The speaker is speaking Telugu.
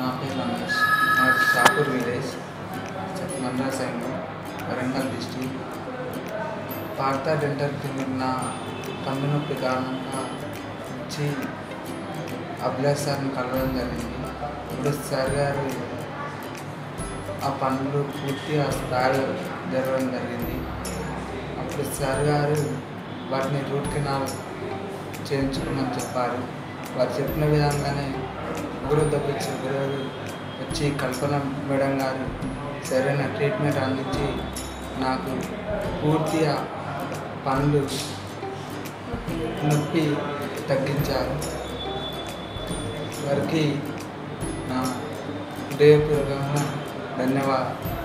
నా పేరు రమేష్ మాది షాపూర్ విలేజ్ మండల సంఘం Warangal district Partha dental clinic నా పన్ను నొప్పి కారణంగా వచ్చి అభిలాష్ సార్ని కలవడం జరిగింది ఇప్పుడు సార్ గారు ఆ పనులు పూర్తిగా స్థాయి జరగడం జరిగింది అప్పుడు సార్ గారు వాటిని రూట్ కెనాల్ చేయించుకోమని చెప్పారు వారు చెప్పిన విధంగానే ఒకరు తప్పించి ఒకరు వచ్చి కల్పన మేడం గారు సరైన ట్రీట్మెంట్ అందించి నాకు పూర్తిగా పనులు నొప్పి తగ్గించారు వారికి నా హృదయపూర్వకంగా ధన్యవాదాలు